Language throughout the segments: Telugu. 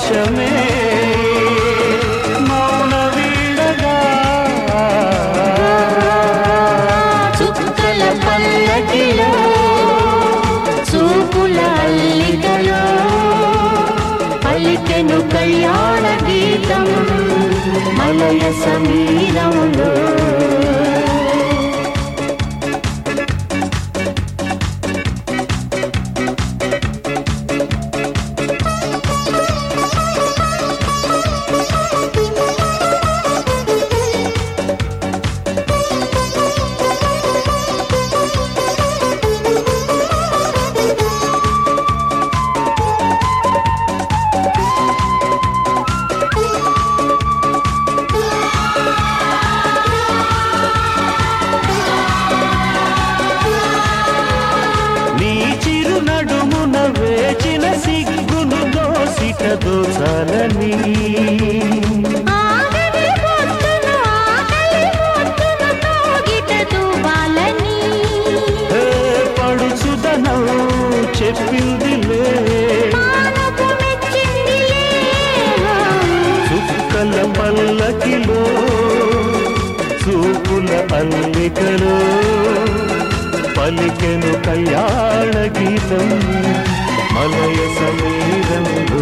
వర్షమే మౌన వీడగా చుక్కల పల్లకిలో చూపుల అల్లికలో పలికెను కళ్యాణ గీతం మలయ సమీరంలో నీ చిరు నడుమున వేచిన సిగ్గును దోసిట దోచాలని ఆగని పొద్దున ఆకలి పొద్దున తాగిట దూవాలని ఏ పడుచుదనం చెప్పిందిలే మానపు మెచ్చిందిలే చుక్కల పల్లకిలో చూపుల అల్లికలో పలికెను కళ్యాణ గీతం మలయ సమీరంలో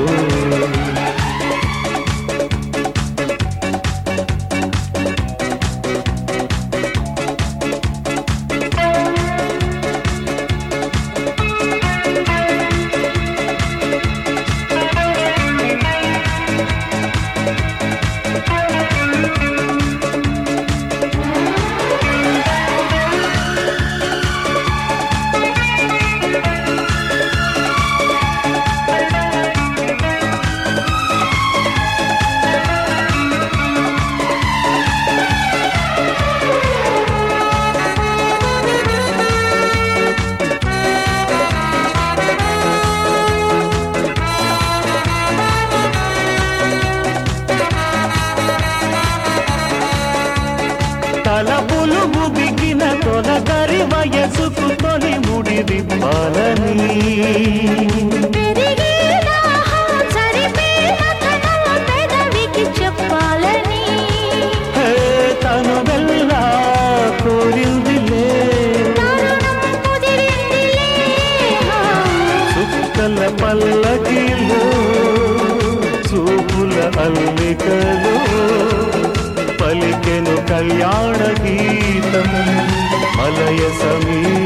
తలపులు ముదిగిన తొలగరి వయసుకు తొలి ముడి విప్పాలని పెరిగే దాహం సరిపే మథనం పెదవికి చెప్పాలని హే తను వెళ్ళా కోరిందిలే తరుణం కుదిరిందిలే చుక్కల పల్లకిలో చూపుల అల్లికలో పలికెను కళ్యాణ గీతం మలయ సమీ